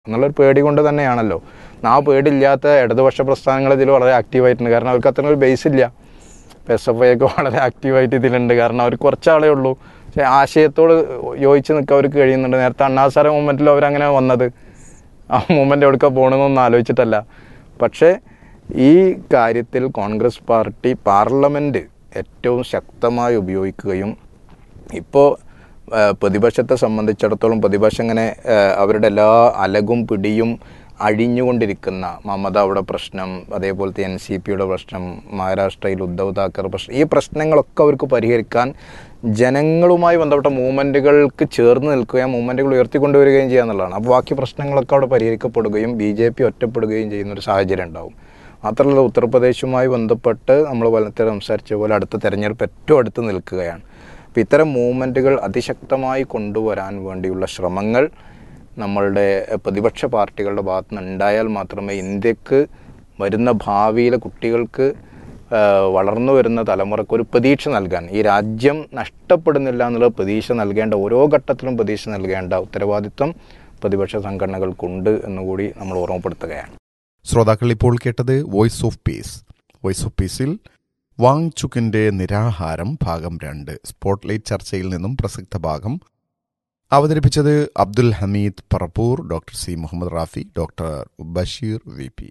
എന്നുള്ളൊരു പേടി കൊണ്ട് തന്നെയാണല്ലോ ആ പേടിയില്ലാത്ത ഇടതുപക്ഷ പ്രസ്ഥാനങ്ങൾ ഇതിൽ വളരെ ആക്റ്റീവായിട്ടുണ്ട് കാരണം അവർക്ക് അത്ര ഒരു ബേസ് ഇല്ല ഇപ്പോൾ എസ് എഫ് ഐ ഒക്കെ വളരെ ആക്റ്റീവായിട്ട് ഇതിലുണ്ട് കാരണം അവർ കുറച്ചാളേ ഉള്ളൂ പക്ഷേ ആശയത്തോട് യോജിച്ച് നിൽക്കാൻ അവർക്ക് കഴിയുന്നുണ്ട് നേരത്തെ അണ്ണാസാര മൂവ്മെൻറ്റിൽ അവരങ്ങനെ വന്നത് ആ മൂവ്മെൻ്റ് എവിടേക്കാണ് പോകണമെന്നൊന്നും ആലോചിച്ചിട്ടല്ല പക്ഷേ ഈ കാര്യത്തിൽ കോൺഗ്രസ് പാർട്ടി പാർലമെൻറ്റ് ഏറ്റവും ശക്തമായി ഉപയോഗിക്കുകയും ഇപ്പോൾ പ്രതിപക്ഷത്തെ സംബന്ധിച്ചിടത്തോളം പ്രതിപക്ഷം ഇങ്ങനെ ആ, അവരുടെ എല്ലാ അലകും പിടിയും അഴിഞ്ഞുകൊണ്ടിരിക്കുന്ന മമത അവിടെ പ്രശ്നം അതേപോലത്തെ എൻ സി പിയുടെ പ്രശ്നം മഹാരാഷ്ട്രയിൽ ഉദ്ധവ് താക്കറെ പ്രശ്നം ഈ പ്രശ്നങ്ങളൊക്കെ അവർക്ക് പരിഹരിക്കാൻ ജനങ്ങളുമായി ബന്ധപ്പെട്ട മൂവ്മെൻറ്റുകൾക്ക് ചേർന്ന് നിൽക്കുകയും മൂവ്മെൻറ്റുകൾ ഉയർത്തിക്കൊണ്ടുവരികയും ചെയ്യുക എന്നുള്ളതാണ് അപ്പോൾ ബാക്കി പ്രശ്നങ്ങളൊക്കെ അവിടെ പരിഹരിക്കപ്പെടുകയും ബി ജെ പി ഒറ്റപ്പെടുകയും ചെയ്യുന്ന ഒരു സാഹചര്യം ഉണ്ടാവും മാത്രമല്ല ഉത്തർപ്രദേശുമായി ബന്ധപ്പെട്ട് നമ്മൾ വലത്തെ സംസാരിച്ച പോലെ അടുത്ത തെരഞ്ഞെടുപ്പ് ഏറ്റവും അടുത്ത് നിൽക്കുകയാണ് അപ്പോൾ ഇത്തരം മൂവ്മെൻറ്റുകൾ അതിശക്തമായി കൊണ്ടുവരാൻ വേണ്ടിയുള്ള ശ്രമങ്ങൾ നമ്മളുടെ പ്രതിപക്ഷ പാർട്ടികളുടെ ഭാഗത്തു നിന്ന് ഉണ്ടായാൽ മാത്രമേ ഇന്ത്യക്ക് വരുന്ന ഭാവിയിലെ കുട്ടികൾക്ക് ആ, വളർന്നു വരുന്ന തലമുറക്ക് ഒരു പ്രതീക്ഷ നൽകാൻ ഈ രാജ്യം നഷ്ടപ്പെടുന്നില്ല എന്നുള്ള പ്രതീക്ഷ നൽകേണ്ട ഓരോ ഘട്ടത്തിലും പ്രതീക്ഷ നൽകേണ്ട ഉത്തരവാദിത്വം പ്രതിപക്ഷ സംഘടനകൾക്കുണ്ട് എന്നുകൂടി നമ്മൾ ഓർമ്മപ്പെടുത്തുകയാണ് ശ്രോതാക്കൾ ഇപ്പോൾ കേട്ടത് voice of peace voice of പീസിൽ വാങ് ചുക്കിന്റെ നിരാഹാരം ഭാഗം രണ്ട് സ്പോട്ട്ലൈറ്റ് ചർച്ചയിൽ നിന്നും പ്രസക്ത ഭാഗം അവതരിപ്പിച്ചത് Abdul Hameed Parappur doctor C Muhammad Rafi doctor Basheer V P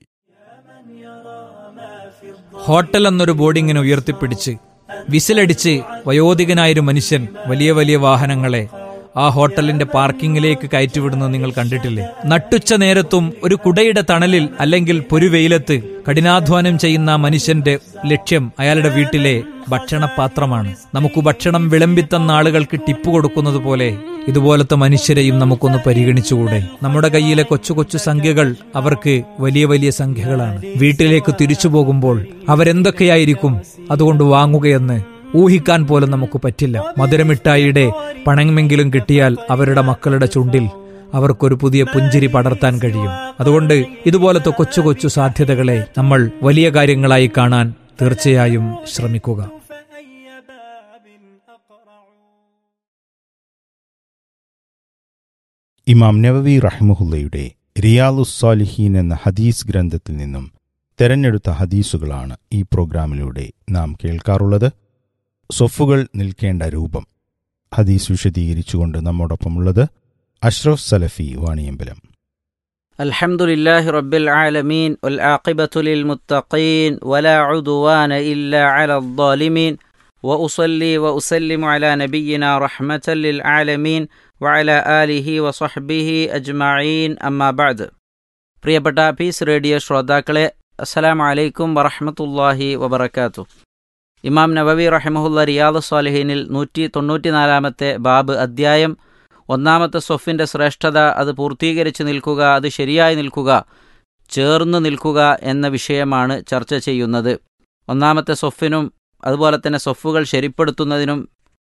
hotel എന്നൊരു ബോർഡിങ്ങിനെ ഉയർത്തിപ്പിടിച്ച് വിസിലടിച്ച് വയോധികനായൊരു മനുഷ്യൻ വലിയ വലിയ വാഹനങ്ങളെ ആ ഹോട്ടലിന്റെ പാർക്കിങ്ങിലേക്ക് കയറ്റിവിടുന്നത് നിങ്ങൾ കണ്ടിട്ടില്ലേ നട്ടുച്ച നേരത്തും ഒരു കുടയുടെ തണലിൽ അല്ലെങ്കിൽ പൊരുവെയിലത്ത് കഠിനാധ്വാനം ചെയ്യുന്ന ആ മനുഷ്യന്റെ ലക്ഷ്യം അയാളുടെ വീട്ടിലെ ഭക്ഷണപാത്രമാണ് നമുക്ക് ഭക്ഷണം വിളമ്പിത്തന്ന ആളുകൾക്ക് ടിപ്പ് കൊടുക്കുന്നത് പോലെ ഇതുപോലത്തെ മനുഷ്യരെയും നമുക്കൊന്ന് പരിഗണിച്ചുകൂടെ നമ്മുടെ കയ്യിലെ കൊച്ചു കൊച്ചു സംഖ്യകൾ അവർക്ക് വലിയ വലിയ സംഖ്യകളാണ് വീട്ടിലേക്ക് തിരിച്ചു പോകുമ്പോൾ അവരെന്തൊക്കെയായിരിക്കും അതുകൊണ്ട് വാങ്ങുകയെന്ന് ഊഹിക്കാൻ പോലും നമുക്ക് പറ്റില്ല മധുരമിഠായിയുടെ പണമെങ്കിലും കിട്ടിയാൽ അവരുടെ മക്കളുടെ ചുണ്ടിൽ അവർക്കൊരു പുതിയ പുഞ്ചിരി പടർത്താൻ കഴിയും അതുകൊണ്ട് ഇതുപോലത്തെ കൊച്ചു കൊച്ചു സാധ്യതകളെ നമ്മൾ വലിയ കാര്യങ്ങളായി കാണാൻ തീർച്ചയായും ശ്രമിക്കുക ഇമാം നവവി റഹ്മുഹുല്ലയുടെ റിയാലുസ്സാലിഹീൻ എന്ന ഹദീസ് ഗ്രന്ഥത്തിൽ നിന്നും തെരഞ്ഞെടുത്ത ഹദീസുകളാണ് ഈ പ്രോഗ്രാമിലൂടെ നാം കേൾക്കാറുള്ളത് സൊഫുകൾ നിൽക്കേണ്ട രൂപം ഹദീസ് വിശദീകരിച്ചുകൊണ്ട് നമ്മോടൊപ്പമുള്ളത് അഷ്റഫ് സലഫി വാണിയമ്പലം الحمد لله رب العالمين والعاقبة للمتقين ولا عدوان إلا على الظالمين وأصلي وأسلم على نبينا رحمة للعالمين وعلى آله وصحبه أجمعين أما بعد പ്രിയപ്പെട്ട പീസ് റേഡിയോ ശ്രോതാക്കളെ അസ്സലാമു അലൈക്കും വറഹ്മത്തുള്ളാഹി വബറകാതുഹു ഇമാം നബവി റഹിമഹുല്ല റിയാദ് സ്വാലിഹീനിൽ നൂറ്റി തൊണ്ണൂറ്റിനാലാമത്തെ ബാബ് അദ്ധ്യായം ഒന്നാമത്തെ സൊഫിൻ്റെ ശ്രേഷ്ഠത അത് പൂർത്തീകരിച്ച് നിൽക്കുക അത് ശരിയായി നിൽക്കുക ചേർന്ന് നിൽക്കുക എന്ന വിഷയമാണ് ചർച്ച ചെയ്യുന്നത് ഒന്നാമത്തെ സൊഫിനും അതുപോലെ തന്നെ സൊഫുകൾ ശരിപ്പെടുത്തുന്നതിനും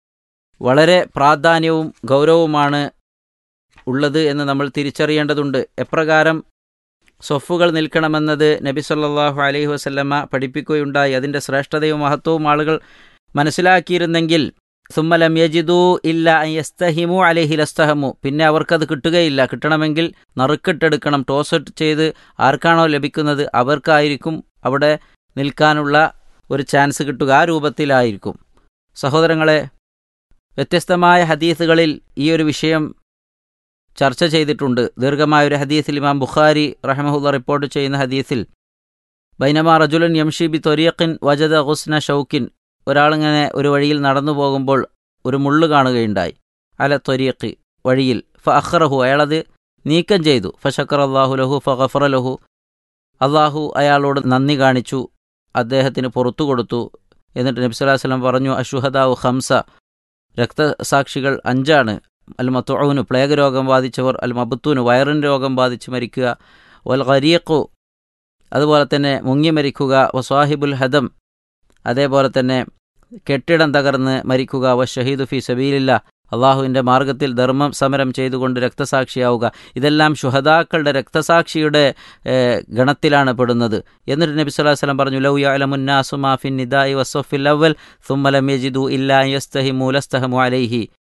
വളരെ പ്രാധാന്യവും ഗൗരവവുമാണ് ഉള്ളത് എന്ന് നമ്മൾ തിരിച്ചറിയേണ്ടതുണ്ട് എപ്രകാരം സൊഫുകൾ നിൽക്കണമെന്നത് നബി സല്ലല്ലാഹു അലൈഹി വസല്ലമ്മ പഠിപ്പിക്കുകയുണ്ടായി അതിൻ്റെ ശ്രേഷ്ഠതയും മഹത്വവും ആളുകൾ മനസ്സിലാക്കിയിരുന്നെങ്കിൽ സുമ്മലം യജിദു ഇല്ല യസ്തഹിമു അലൈഹി ലസ്തഹമു പിന്നെ അവർക്കത് കിട്ടുകയില്ല കിട്ടണമെങ്കിൽ നറുക്കിട്ടെടുക്കണം ടോസ് ചെയ്ത് ആർക്കാണോ ലഭിക്കുന്നത് അവർക്കായിരിക്കും അവിടെ നിൽക്കാനുള്ള ഒരു ചാൻസ് കിട്ടുക ആ രൂപത്തിലായിരിക്കും സഹോദരങ്ങളെ വ്യത്യസ്തമായ ഹദീസുകളിൽ ഈ ഒരു വിഷയം ചർച്ച ചെയ്തിട്ടുണ്ട് ദീർഘമായ ഒരു ഹദീസിൽ ഇമാം ബുഖാരി റഹമഹുല്ല റിപ്പോർട്ട് ചെയ്യുന്ന ഹദീസിൽ ബൈനമാ റജുലൻ യംഷി ബി തൊരിയക്കിൻ വജദ ഹുസ്ന ഷൗക്കിൻ ഒരാളിങ്ങനെ ഒരു വഴിയിൽ നടന്നു പോകുമ്പോൾ ഒരു മുള്ളു കാണുകയുണ്ടായി അല തൊരിയക്ക് വഴിയിൽ ഫ അഖ്റഹു അയാളത് നീക്കം ചെയ്തു ഫഷക്കർ അള്ളാഹു ലഹു ഫ ഗഫറ ലഹു അള്ളാഹു അയാളോട് നന്ദി കാണിച്ചു അദ്ദേഹത്തിന് പുറത്തു കൊടുത്തു എന്നിട്ട് നബി സ്വല്ലല്ലാഹു അലൈഹി വസല്ലം പറഞ്ഞു അഷുഹദാവു ഹംസ രക്തസാക്ഷികൾ അഞ്ചാണ് അൽ മത്തുഅുന് പ്ലേഗ് രോഗം ബാധിച്ചവർ അൽ മബത്തൂന് വയറിൻ രോഗം ബാധിച്ച് മരിക്കുക വൽ ഖരീഖു അതുപോലെ തന്നെ മുങ്ങി മരിക്കുക വസ്വാഹിബുൽ ഹദം അതേപോലെ തന്നെ കെട്ടിടം തകർന്ന് മരിക്കുക വ ഷഹീദു ഫി സബീലില്ല അള്ളാഹുവിൻ്റെ മാർഗത്തിൽ ധർമ്മം സമരം ചെയ്തുകൊണ്ട് രക്തസാക്ഷിയാവുക ഇതെല്ലാം ശുഹദാക്കളുടെ രക്തസാക്ഷിയുടെ ഏഹ്, ഗണത്തിലാണ് പെടുന്നത് എന്നിട്ട് നബി സ്വല്ലല്ലാഹു അലൈഹി വസല്ലം പറഞ്ഞു ലൗ യഅലമുന്നാസു മാ ഫിൻ നിദായി വസ്സഫിൽ അവൽ സുമ്മ ലം യജിദു ഇല്ലാ യസ്തഹിമു ലസ്തഹമു അലൈഹി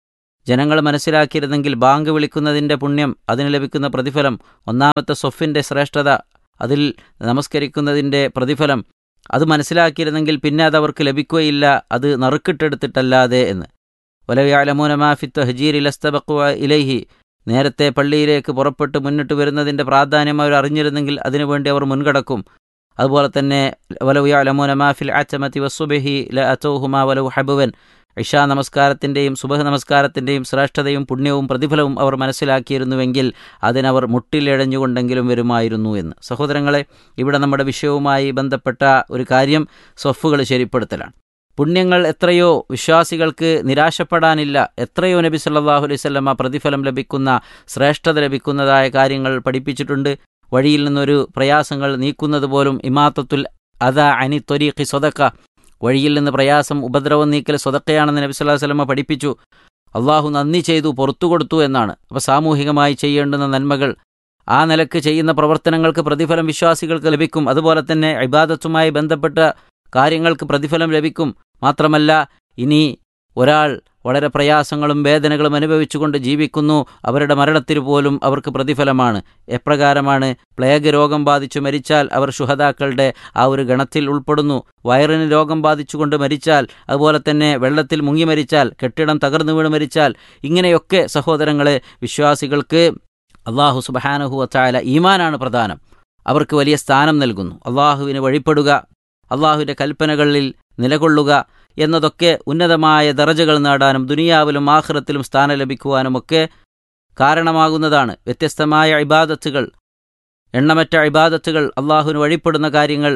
ജനങ്ങൾ മനസ്സിലാക്കിയിരുന്നെങ്കിൽ ബാങ്ക് വിളിക്കുന്നതിൻ്റെ പുണ്യം അതിന് ലഭിക്കുന്ന പ്രതിഫലം ഒന്നാമത്തെ സൊഫിൻ്റെ ശ്രേഷ്ഠത അതിൽ നമസ്കരിക്കുന്നതിൻ്റെ പ്രതിഫലം അത് മനസ്സിലാക്കിയിരുന്നെങ്കിൽ പിന്നെ അത് അവർക്ക് ലഭിക്കുകയില്ല അത് നറുക്കിട്ടെടുത്തിട്ടല്ലാതെ എന്ന് വലവ്യാലമൂനമാഫി തഹജീർ ഇലസ്തബക്കുവ ഇലൈഹി നേരത്തെ പള്ളിയിലേക്ക് പുറപ്പെട്ട് മുന്നിട്ട് വരുന്നതിൻ്റെ പ്രാധാന്യം അവർ അറിഞ്ഞിരുന്നെങ്കിൽ അതിനുവേണ്ടി അവർ മുൻകടക്കും അതുപോലെ തന്നെ വലവ്യാലമൂന മാഫിൽ അച്ചമത്തി വസുബഹി ല അച്ചൗഹുമ വലവ് ഹബുവൻ ഇഷാ നമസ്കാരത്തിൻ്റെയും സുബഹ നമസ്കാരത്തിൻ്റെയും ശ്രേഷ്ഠതയും പുണ്യവും പ്രതിഫലവും അവർ മനസ്സിലാക്കിയിരുന്നുവെങ്കിൽ അതിനവർ മുട്ടിലിഴഞ്ഞുകൊണ്ടെങ്കിലും വരുമായിരുന്നു എന്ന് സഹോദരങ്ങളെ ഇവിടെ നമ്മുടെ വിഷയവുമായി ബന്ധപ്പെട്ട ഒരു കാര്യം സ്വഫുകൾ ശരിപ്പെടുത്തലാണ് പുണ്യങ്ങൾ എത്രയോ വിശ്വാസികൾക്ക് നിരാശപ്പെടാനില്ല എത്രയോ നബി സല്ലാഹു അലൈഹി സ്വല്ലമ്മ പ്രതിഫലം ലഭിക്കുന്ന ശ്രേഷ്ഠത ലഭിക്കുന്നതായ കാര്യങ്ങൾ പഠിപ്പിച്ചിട്ടുണ്ട് വഴിയിൽ നിന്നൊരു പ്രയാസങ്ങൾ നീക്കുന്നത് പോലും ഇമാത്തത്തുൽ അത അനി ത്വരീഖി സ്വതക്ക വഴിയിൽ നിന്ന് പ്രയാസം ഉപദ്രവം നീക്കൽ സ്വതക്കയാണെന്ന് നബി സല്ലാഹു വല്ലമ്മ പഠിപ്പിച്ചു അള്ളാഹു നന്ദി ചെയ്തു പുറത്തു കൊടുത്തു എന്നാണ് അപ്പോൾ സാമൂഹികമായി ചെയ്യേണ്ടുന്ന നന്മകൾ ആ നിലക്ക് ചെയ്യുന്ന പ്രവർത്തനങ്ങൾക്ക് പ്രതിഫലം വിശ്വാസികൾക്ക് ലഭിക്കും അതുപോലെ തന്നെ ഇബാദത്തുമായി ബന്ധപ്പെട്ട കാര്യങ്ങൾക്ക് പ്രതിഫലം ലഭിക്കും മാത്രമല്ല ഇനി ഒരാൾ വളരെ പ്രയാസങ്ങളും വേദനകളും അനുഭവിച്ചുകൊണ്ട് ജീവിക്കുന്നു അവരുടെ മരണത്തിന് പോലും അവർക്ക് പ്രതിഫലമാണ് എപ്രകാരമാണ് പ്ലേഗ് രോഗം ബാധിച്ചു മരിച്ചാൽ അവർ ശുഹതാക്കളുടെ ആ ഒരു ഗണത്തിൽ ഉൾപ്പെടുന്നു വയറിന് രോഗം ബാധിച്ചുകൊണ്ട് മരിച്ചാൽ അതുപോലെ തന്നെ വെള്ളത്തിൽ മുങ്ങി മരിച്ചാൽ കെട്ടിടം തകർന്നു വീണ് മരിച്ചാൽ ഇങ്ങനെയൊക്കെ സഹോദരങ്ങളെ വിശ്വാസികൾക്ക് അള്ളാഹു സുബഹാനഹു വച്ചായ ഈമാനാണ് പ്രധാനം അവർക്ക് വലിയ സ്ഥാനം നൽകുന്നു അള്ളാഹുവിന് വഴിപ്പെടുക അള്ളാഹുവിൻ്റെ കൽപ്പനകളിൽ നിലകൊള്ളുക എന്നതൊക്കെ ഉന്നതമായ ദറജകൾ നേടാനും ദുനിയാവിലും ആഹ്റത്തിലും സ്ഥാനം ലഭിക്കുവാനുമൊക്കെ കാരണമാകുന്നതാണ് വ്യത്യസ്തമായ ഇബാദത്തുകൾ എണ്ണമറ്റ ഇബാദത്തുകൾ അള്ളാഹുവിന് വഴിപ്പെടുന്ന കാര്യങ്ങൾ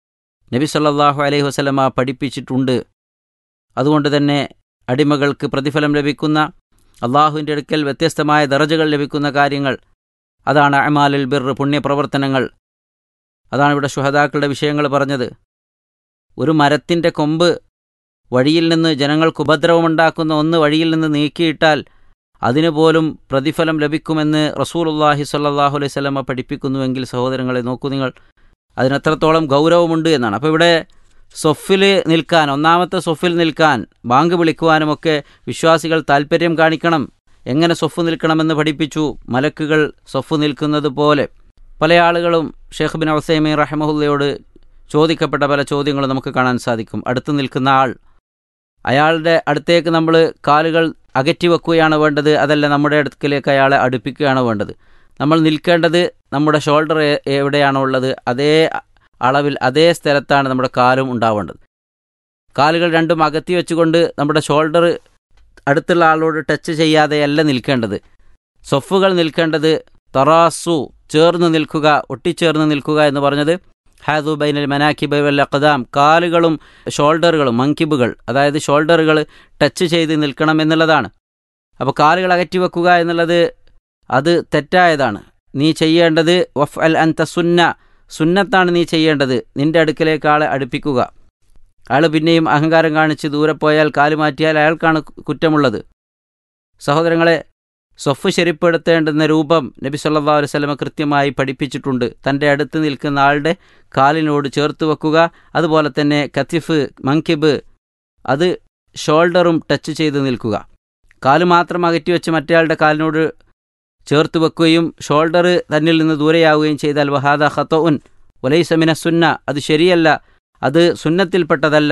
നബി സല്ലാഹു അലൈഹി വസ്ലമ പഠിപ്പിച്ചിട്ടുണ്ട് അതുകൊണ്ട് തന്നെ അടിമകൾക്ക് പ്രതിഫലം ലഭിക്കുന്ന അള്ളാഹുവിൻ്റെ അടുക്കൽ വ്യത്യസ്തമായ ദറജകൾ ലഭിക്കുന്ന കാര്യങ്ങൾ അതാണ് അമാലുൽ ബിർ പുണ്യപ്രവർത്തനങ്ങൾ അതാണ് ഇവിടെ ശുഹതാക്കളുടെ വിഷയങ്ങൾ പറഞ്ഞത് ഒരു മരത്തിൻ്റെ കൊമ്പ് വഴിയിൽ നിന്ന് ജനങ്ങൾക്ക് ഉപദ്രവമുണ്ടാക്കുന്ന ഒന്ന് വഴിയിൽ നിന്ന് നീക്കിയിട്ടാൽ അതിനു പോലും പ്രതിഫലം ലഭിക്കുമെന്ന് റസൂലുല്ലാഹി സല്ലാഹു അലൈഹി സ്വലമ പഠിപ്പിക്കുന്നുവെങ്കിൽ സഹോദരങ്ങളെ നോക്കൂ നിങ്ങൾ അതിനത്രത്തോളം ഗൗരവമുണ്ട് എന്നാണ് അപ്പോൾ ഇവിടെ സൊഫിൽ നിൽക്കാൻ ഒന്നാമത്തെ സൊഫിൽ നിൽക്കാൻ ബാങ്ക് വിളിക്കുവാനുമൊക്കെ വിശ്വാസികൾ താൽപ്പര്യം കാണിക്കണം എങ്ങനെ സൊഫ് നിൽക്കണമെന്ന് പഠിപ്പിച്ചു മലക്കുകൾ സൊഫ് നിൽക്കുന്നത് പോലെ പല ആളുകളും ഷെയ്ഖ് ബിൻ ഒസൈമി റഹമഹുല്ലയോട് ചോദിക്കപ്പെട്ട പല ചോദ്യങ്ങളും നമുക്ക് കാണാൻ സാധിക്കും അടുത്ത് നിൽക്കുന്ന ആൾ അയാളുടെ അടുത്തേക്ക് നമ്മൾ കാലുകൾ അകറ്റി വെക്കുകയാണ് വേണ്ടത് അതല്ല നമ്മുടെ അടുക്കലേക്ക് അയാളെ അടുപ്പിക്കുകയാണ് വേണ്ടത് നമ്മൾ നിൽക്കേണ്ടത് നമ്മുടെ ഷോൾഡർ എവിടെയാണോ ഉള്ളത് അതേ അളവിൽ അതേ സ്ഥലത്താണ് നമ്മുടെ കാലും ഉണ്ടാവേണ്ടത് കാലുകൾ രണ്ടും അകത്തി വെച്ചുകൊണ്ട് നമ്മുടെ ഷോൾഡർ അടുത്തുള്ള ആളോട് ടച്ച് ചെയ്യാതെയല്ല നിൽക്കേണ്ടത് സൊഫുകൾ നിൽക്കേണ്ടത് തറാസു ചേർന്ന് നിൽക്കുക ഒട്ടിച്ചേർന്ന് നിൽക്കുക എന്ന് പറഞ്ഞത് ഹാദു ബൈനൽ മനാക്കിബ് വൽ അഖദാം കാലുകളും ഷോൾഡറുകളും മങ്കിബുകൾ അതായത് ഷോൾഡറുകൾ ടച്ച് ചെയ്ത് നിൽക്കണം എന്നുള്ളതാണ് അപ്പോൾ കാലുകൾ അകറ്റി വെക്കുക എന്നുള്ളത് അത് തെറ്റായതാണ് നീ ചെയ്യേണ്ടത് വഫ് അൽ അൻത സുന്ന സുന്നത്താണ് നീ ചെയ്യേണ്ടത് നിന്റെ അടുക്കലേക്ക് ആളെ അടുപ്പിക്കുക അയാൾ പിന്നെയും അഹങ്കാരം കാണിച്ച് ദൂരെ പോയാൽ കാല് മാറ്റിയാൽ അയാൾക്കാണ് കുറ്റമുള്ളത് സഹോദരങ്ങളെ സ്വഫ് ശരിപ്പെടുത്തേണ്ടുന്ന രൂപം നബി സല്ലാ വസ്ലമ കൃത്യമായി പഠിപ്പിച്ചിട്ടുണ്ട് തൻ്റെ അടുത്ത് നിൽക്കുന്ന ആളുടെ കാലിനോട് ചേർത്ത് വെക്കുക അതുപോലെ തന്നെ കത്തിഫ് മങ്കിബ് അത് ഷോൾഡറും ടച്ച് ചെയ്ത് നിൽക്കുക കാല് മാത്രം അകറ്റി വെച്ച് മറ്റേയാളുടെ കാലിനോട് ചേർത്ത് വെക്കുകയും ഷോൾഡർ തന്നിൽ നിന്ന് ദൂരെയാവുകയും ചെയ്താൽ വഹാദ ഖത്തോ ഉൻ വലൈസമിന സുന്ന അത് ശരിയല്ല അത് സുന്നത്തിൽപ്പെട്ടതല്ല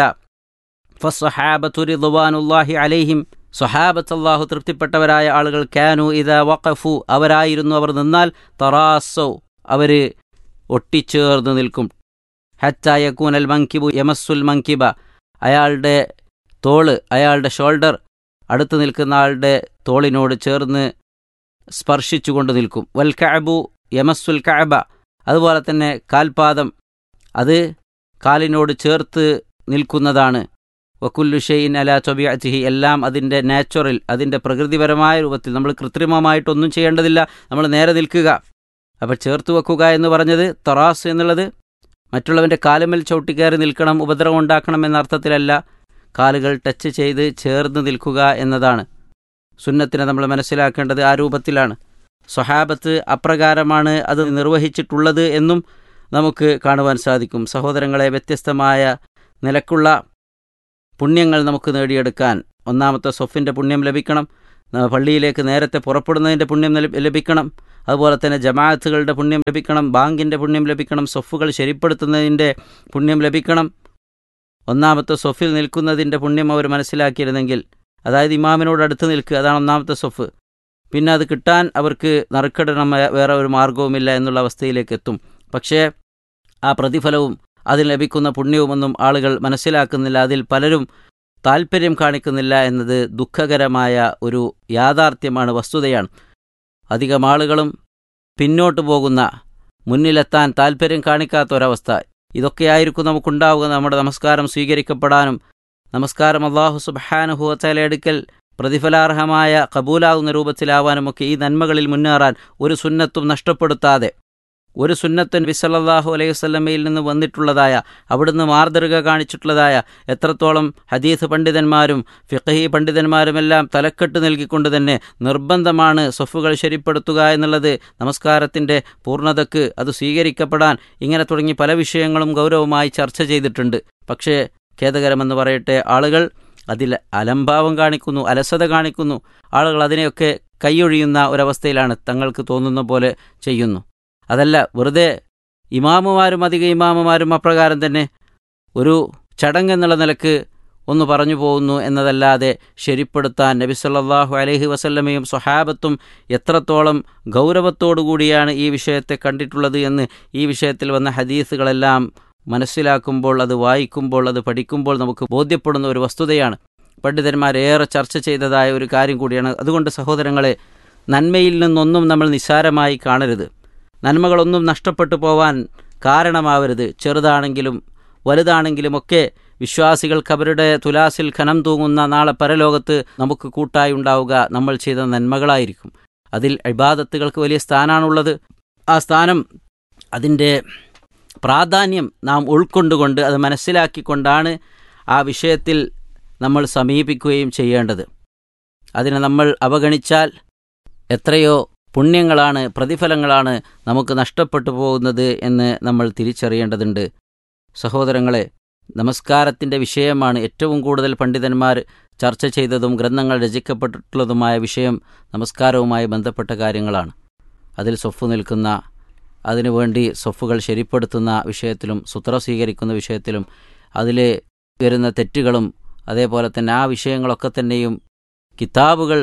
ഫസ്വഹാബത്തുരി ദുവാനുല്ലാഹി അലൈഹിം സ്വഹാബത്ത് അള്ളാഹു തൃപ്തിപ്പെട്ടവരായ ആളുകൾ ക്യാനു ഇത വഖഫു അവരായിരുന്നു അവർ നിന്നാൽ തറാസോ അവർ ഒട്ടിച്ചേർന്ന് നിൽക്കും ഹച്ചായക്കൂനൽ മങ്കിബു യമസ്സുൽ മങ്കിബ അയാളുടെ തോള് അയാളുടെ ഷോൾഡർ അടുത്ത് നിൽക്കുന്ന ആളുടെ തോളിനോട് ചേർന്ന് സ്പർശിച്ചുകൊണ്ട് നിൽക്കും വൽ കഅബു യമസ്സുൽ കഅബ അതുപോലെ തന്നെ കാൽപാദം അത് കാലിനോട് ചേർത്ത് നിൽക്കുന്നതാണ് വക്കുല്ലു ഷെയ്ൻ അല ചൊബിയച്ചിഹി എല്ലാം അതിൻ്റെ നാച്ചുറൽ അതിൻ്റെ പ്രകൃതിപരമായ രൂപത്തിൽ നമ്മൾ കൃത്രിമമായിട്ടൊന്നും ചെയ്യേണ്ടതില്ല നമ്മൾ നേരെ നിൽക്കുക അപ്പോൾ ചേർത്ത് വെക്കുക എന്ന് പറഞ്ഞത് തറാസ് എന്നുള്ളത് മറ്റുള്ളവൻ്റെ കാലുമേൽ ചവിട്ടിക്കയറി നിൽക്കണം ഉപദ്രവം ഉണ്ടാക്കണം എന്ന അർത്ഥത്തിലല്ല കാലുകൾ ടച്ച് ചെയ്ത് ചേർന്ന് നിൽക്കുക എന്നതാണ് സുന്നത്തിനെ നമ്മൾ മനസ്സിലാക്കേണ്ടത് ആ രൂപത്തിലാണ് സ്വഹാബത്ത് അപ്രകാരമാണ് അത് നിർവഹിച്ചിട്ടുള്ളത് എന്നും നമുക്ക് കാണുവാൻ സാധിക്കും സഹോദരങ്ങളെ വ്യത്യസ്തമായ നിലക്കുള്ള പുണ്യങ്ങൾ നമുക്ക് നേടിയെടുക്കാൻ ഒന്നാമത്തെ സൊഫിൻ്റെ പുണ്യം ലഭിക്കണം ന- പള്ളിയിലേക്ക് നേരത്തെ പുറപ്പെടുന്നതിൻ്റെ പുണ്യം ലഭി- ലഭിക്കണം അതുപോലെ തന്നെ ജമാഅത്തുകളുടെ പുണ്യം ലഭിക്കണം ബാങ്കിൻ്റെ പുണ്യം ലഭിക്കണം സൊഫുകൾ ശരിപ്പെടുത്തുന്നതിൻ്റെ പുണ്യം ലഭിക്കണം ഒന്നാമത്തെ സൊഫിൽ നിൽക്കുന്നതിൻ്റെ പുണ്യം അവർ മനസ്സിലാക്കിയിരുന്നെങ്കിൽ അതായത് ഇമാമിനോട് അടുത്ത് നിൽക്കുക അതാണ് ഒന്നാമത്തെ സൊഫ് പിന്നെ അത് കിട്ടാൻ അവർക്ക് നറുക്കിടണം വേ- വേറെ ഒരു മാർഗവുമില്ല എന്നുള്ള അവസ്ഥയിലേക്ക് എത്തും പക്ഷേ ആ പ്രതിഫലവും അതിൽ ലഭിക്കുന്ന പുണ്യവുമൊന്നും ആളുകൾ മനസ്സിലാക്കുന്നില്ല അതിൽ പലരും താല്പര്യം കാണിക്കുന്നില്ല എന്നത് ദുഃഖകരമായ ഒരു യാഥാർത്ഥ്യമാണ് വസ്തുതയാണ് അധികം ആളുകളും പിന്നോട്ട് പോകുന്ന മുന്നിലെത്താൻ താല്പര്യം കാണിക്കാത്ത ഒരവസ്ഥ ഇതൊക്കെയായിരിക്കും നമുക്കുണ്ടാവുക നമ്മുടെ നമസ്കാരം സ്വീകരിക്കപ്പെടാനും നമസ്കാരം അള്ളാഹു സുബാനുഹുവത്തല എടുക്കൽ പ്രതിഫലാർഹമായ കബൂലാകുന്ന രൂപത്തിലാവാനുമൊക്കെ ഈ നന്മകളിൽ മുന്നേറാൻ ഒരു സുന്നത്തും നഷ്ടപ്പെടുത്താതെ ഒരു സുന്നത്തൻ വിസലല്ലാഹു അലൈഹി വസല്ലമയിൽ നിന്ന് വന്നിട്ടുള്ളതായ അവിടുന്ന് മാർദർഗ കാണിച്ചിട്ടുള്ളതായ എത്രത്തോളം ഹദീസ് പണ്ഡിതന്മാരും ഫിഖഹി പണ്ഡിതന്മാരുമെല്ലാം തലക്കെട്ട് നൽകിക്കൊണ്ട് തന്നെ നിർബന്ധമാണ് സൊഫുകൾ ശരിപ്പെടുത്തുക എന്നുള്ളത് നമസ്കാരത്തിൻ്റെ പൂർണ്ണതക്ക് അത് സ്വീകരിക്കപ്പെടാൻ ഇങ്ങനെ തുടങ്ങി പല വിഷയങ്ങളും ഗൗരവമായി ചർച്ച ചെയ്തിട്ടുണ്ട് പക്ഷേ ഖേദകരമെന്ന് പറയട്ടെ ആളുകൾ അതിൽ അലംഭാവം കാണിക്കുന്നു അലസത കാണിക്കുന്നു ആളുകൾ അതിനെയൊക്കെ കൈയൊഴിയുന്ന ഒരവസ്ഥയിലാണ് തങ്ങൾക്ക് തോന്നുന്ന പോലെ ചെയ്യുന്നു അതല്ല വെറുതെ ഇമാമുമാരും അധിക ഇമാമുമാരും അപ്രകാരം തന്നെ ഒരു ചടങ്ങെന്നുള്ള നിലക്ക് ഒന്ന് പറഞ്ഞു പോകുന്നു എന്നതല്ലാതെ ശരിപ്പെടുത്താൻ നബി സല്ലല്ലാഹു അലൈഹി വസല്ലമയും സ്വഹാബത്തും എത്രത്തോളം ഗൗരവത്തോടുകൂടിയാണ് ഈ വിഷയത്തെ കണ്ടിട്ടുള്ളത് എന്ന് ഈ വിഷയത്തിൽ വന്ന ഹദീസുകളെല്ലാം മനസ്സിലാക്കുമ്പോൾ അത് വായിക്കുമ്പോൾ അത് പഠിക്കുമ്പോൾ നമുക്ക് ബോധ്യപ്പെടുന്ന ഒരു വസ്തുതയാണ് പണ്ഡിതന്മാരേറെ ചർച്ച ചെയ്തതായ ഒരു കാര്യം കൂടിയാണ് അതുകൊണ്ട് സഹോദരങ്ങളെ നന്മയിൽ നിന്നൊന്നും നമ്മൾ നിസ്സാരമായി കാണരുത് നന്മകളൊന്നും നഷ്ടപ്പെട്ടു പോവാൻ കാരണമാവരുത് ചെറുതാണെങ്കിലും വലുതാണെങ്കിലുമൊക്കെ വിശ്വാസികൾക്ക് അവരുടെ തുലാസിൽ ഖനം തൂങ്ങുന്ന നാളെ പരലോകത്ത് നമുക്ക് കൂട്ടായി ഉണ്ടാവുക നമ്മൾ ചെയ്ത നന്മകളായിരിക്കും അതിൽ ഇബാദത്തുകൾക്ക് വലിയ സ്ഥാനമാണുള്ളത് ആ സ്ഥാനം അതിൻ്റെ പ്രാധാന്യം നാം ഉൾക്കൊണ്ടുകൊണ്ട് അത് മനസ്സിലാക്കിക്കൊണ്ടാണ് ആ വിഷയത്തിൽ നമ്മൾ സമീപിക്കുകയും ചെയ്യേണ്ടത് അതിനെ നമ്മൾ അവഗണിച്ചാൽ എത്രയോ പുണ്യങ്ങളാണ് പ്രതിഫലങ്ങളാണ് നമുക്ക് നഷ്ടപ്പെട്ടു പോകുന്നത് എന്ന് നമ്മൾ തിരിച്ചറിയേണ്ടതുണ്ട് സഹോദരങ്ങളെ നമസ്കാരത്തിൻ്റെ വിഷയമാണ് ഏറ്റവും കൂടുതൽ പണ്ഡിതന്മാർ ചർച്ച ചെയ്തതും ഗ്രന്ഥങ്ങൾ രചിക്കപ്പെട്ടിട്ടുള്ളതുമായ വിഷയം നമസ്കാരവുമായി ബന്ധപ്പെട്ട കാര്യങ്ങളാണ് അതിൽ സൊഫ് നിൽക്കുന്ന അതിനുവേണ്ടി സൊഫുകൾ ശരിപ്പെടുത്തുന്ന വിഷയത്തിലും സുത്ര സ്വീകരിക്കുന്ന വിഷയത്തിലും അതിൽ വരുന്ന തെറ്റുകളും അതേപോലെ തന്നെ ആ വിഷയങ്ങളൊക്കെ തന്നെയും കിതാബുകൾ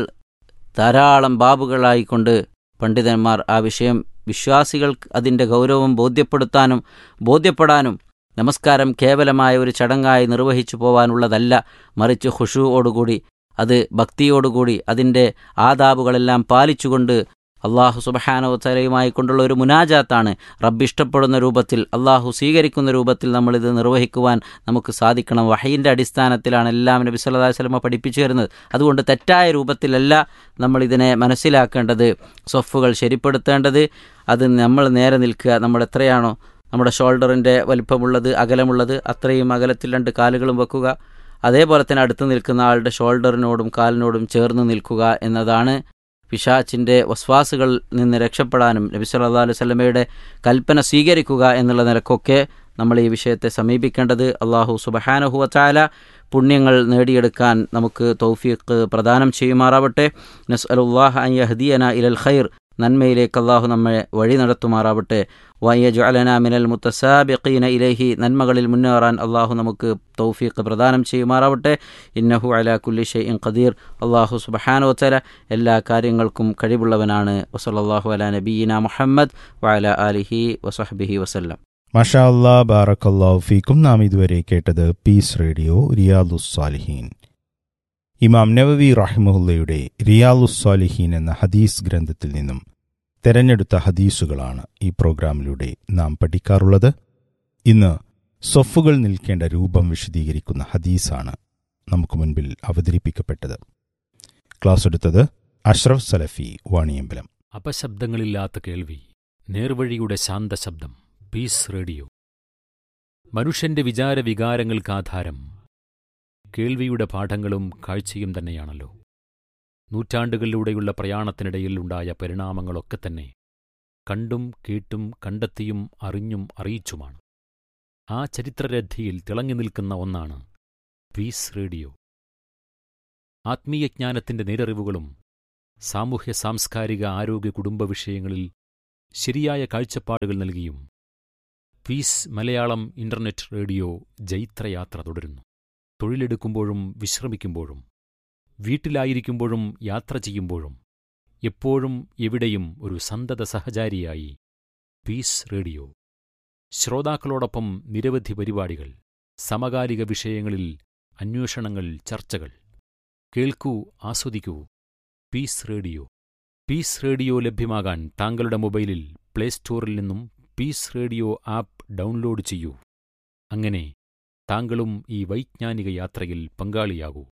ധാരാളം ബാബുകളായിക്കൊണ്ട് പണ്ഡിതന്മാർ ആ വിഷയം വിശ്വാസികൾക്ക് അതിൻ്റെ ഗൗരവം ബോധ്യപ്പെടുത്താനും ബോധ്യപ്പെടാനും നമസ്കാരം കേവലമായ ഒരു ചടങ്ങായി നിർവഹിച്ചു പോവാനുള്ളതല്ല മറിച്ച് ഖുഷുവോടുകൂടി അത് ഭക്തിയോടുകൂടി അതിൻ്റെ ആദാബുകളെല്ലാം പാലിച്ചുകൊണ്ട് അള്ളാഹു സുബഹാനോത്തലയുമായി കൊണ്ടുള്ള ഒരു മുനാജാത്താണ് റബ്ബ് ഇഷ്ടപ്പെടുന്ന രൂപത്തിൽ അള്ളാഹു സ്വീകരിക്കുന്ന രൂപത്തിൽ നമ്മളിത് നിർവഹിക്കുവാൻ നമുക്ക് സാധിക്കണം വഹയിൻ്റെ അടിസ്ഥാനത്തിലാണ് എല്ലാം നബി സല്ലല്ലാഹു അലൈഹി വസല്ലമ പഠിപ്പിച്ചു വരുന്നത് അതുകൊണ്ട് തെറ്റായ രൂപത്തിലല്ല നമ്മളിതിനെ മനസ്സിലാക്കേണ്ടത് സൊഫുകൾ ശരിപ്പെടുത്തേണ്ടത് അത് നമ്മൾ നേരെ നിൽക്കുക നമ്മൾ എത്രയാണോ നമ്മുടെ ഷോൾഡറിൻ്റെ വലിപ്പമുള്ളത് അകലമുള്ളത് അത്രയും അകലത്തിൽ രണ്ട് കാലുകളും വെക്കുക അതേപോലെ തന്നെ അടുത്ത് നിൽക്കുന്ന ആളുടെ ഷോൾഡറിനോടും കാലിനോടും ചേർന്ന് നിൽക്കുക എന്നതാണ് പിശാച്ചിൻ്റെ വസ്വാസുകളിൽ നിന്ന് രക്ഷപ്പെടാനും നബി സല്ലല്ലാഹു അലൈഹി വസല്ലമയുടെ കൽപ്പന സ്വീകരിക്കുക എന്നുള്ള നിലക്കൊക്കെ നമ്മൾ ഈ വിഷയത്തെ സമീപിക്കേണ്ടത് അള്ളാഹു സുബഹാനഹു വചാല പുണ്യങ്ങൾ നേടിയെടുക്കാൻ നമുക്ക് തൗഫീഖ് പ്രദാനം ചെയ്യുമാറാവട്ടെ നസ്അലുല്ലാഹ അൻ യഹ്ദിയന ഇലൽ ഖൈർ നന്മയിലേക്ക് അള്ളാഹു നമ്മെ വഴി നടത്തുമാറാവട്ടെ വയ്യജുഅലന മിനൽ മുത്തസാബിഖീന ഇലൈഹി നന്മകളിൽ മുന്നേറാൻ അള്ളാഹു നമുക്ക് തൗഫീഖ് പ്രദാനം ചെയ്യുമാറാവട്ടെ ഇന്നഹു അലാ കുല്ലി ഷൈഇൻ ഖദീർ അള്ളാഹു സുബ്ഹാനഹു വതആല എല്ലാ കാര്യങ്ങൾക്കും കഴിവുള്ളവനാണ് വസല്ലല്ലാഹു അലാ നബിയിന മുഹമ്മദ് വഅല ആലിഹി വസഹ്ബിഹി വസല്ലം മഷാ അല്ലാ ബാറക്കല്ലാഹു ഫീക്കും നാം ഇതുവരെ കേട്ടത് പീസ് റേഡിയോ റിയാദുസ്സാലിഹീൻ ഇമാം നവവി റഹിമുല്ലയുടെ റിയാലുസ്സാലിഹീൻ എന്ന ഹദീസ് ഗ്രന്ഥത്തിൽ നിന്നും തെരഞ്ഞെടുത്ത ഹദീസുകളാണ് ഈ പ്രോഗ്രാമിലൂടെ നാം പഠിക്കാറുള്ളത് ഇന്ന് സൊഫുകൾ നിൽക്കേണ്ട രൂപം വിശദീകരിക്കുന്ന ഹദീസാണ് നമുക്ക് മുൻപിൽ അവതരിപ്പിക്കപ്പെട്ടത് ക്ലാസ് എടുത്തത് അഷ്റഫ് സലഫി വാണിയമ്പലം അപശബ്ദങ്ങളില്ലാത്ത കേൾവി നേർവഴിയുടെ ശാന്തശബ്ദം പീസ് റേഡിയോ മനുഷ്യന്റെ വിചാരവികാരങ്ങൾക്ക് ആധാരം കേൾവിയുടെ പാഠങ്ങളും കാഴ്ചയും തന്നെയാണല്ലോ നൂറ്റാണ്ടുകളിലൂടെയുള്ള പ്രയാണത്തിനിടയിൽ ഉണ്ടായ പരിണാമങ്ങളൊക്കെ തന്നെ കണ്ടും കേട്ടും കണ്ടെത്തിയും അറിഞ്ഞും അറിയിച്ചുമാണ് ആ ചരിത്രരഥിയിൽ തിളങ്ങി നിൽക്കുന്ന ഒന്നാണ് പീസ് റേഡിയോ ആത്മീയജ്ഞാനത്തിന്റെ നേരറിവുകളും സാമൂഹ്യ സാംസ്കാരിക ആരോഗ്യ കുടുംബ വിഷയങ്ങളിൽ ശരിയായ കാഴ്ചപ്പാടുകൾ നൽകിയും പീസ് മലയാളം ഇന്റർനെറ്റ് റേഡിയോ ജൈത്രയാത്ര തുടരുന്നു തൊഴിലെടുക്കുമ്പോഴും വിശ്രമിക്കുമ്പോഴും വീട്ടിലായിരിക്കുമ്പോഴും യാത്ര ചെയ്യുമ്പോഴും എപ്പോഴും എവിടെയും ഒരു സന്തത സഹചാരിയായി പീസ് റേഡിയോ ശ്രോതാക്കളോടൊപ്പം നിരവധി പരിപാടികൾ സമകാലിക വിഷയങ്ങളിൽ അന്വേഷണങ്ങൾ ചർച്ചകൾ കേൾക്കൂ ആസ്വദിക്കൂ പീസ് റേഡിയോ പീസ് റേഡിയോ ലഭ്യമാകാൻ താങ്കളുടെ മൊബൈലിൽ പ്ലേ സ്റ്റോറിൽ നിന്നും പീസ് റേഡിയോ ആപ്പ് ഡൗൺലോഡ് ചെയ്യൂ അങ്ങനെ താങ്കളും ഈ വൈജ്ഞാനിക യാത്രയിൽ പങ്കാളിയാകൂ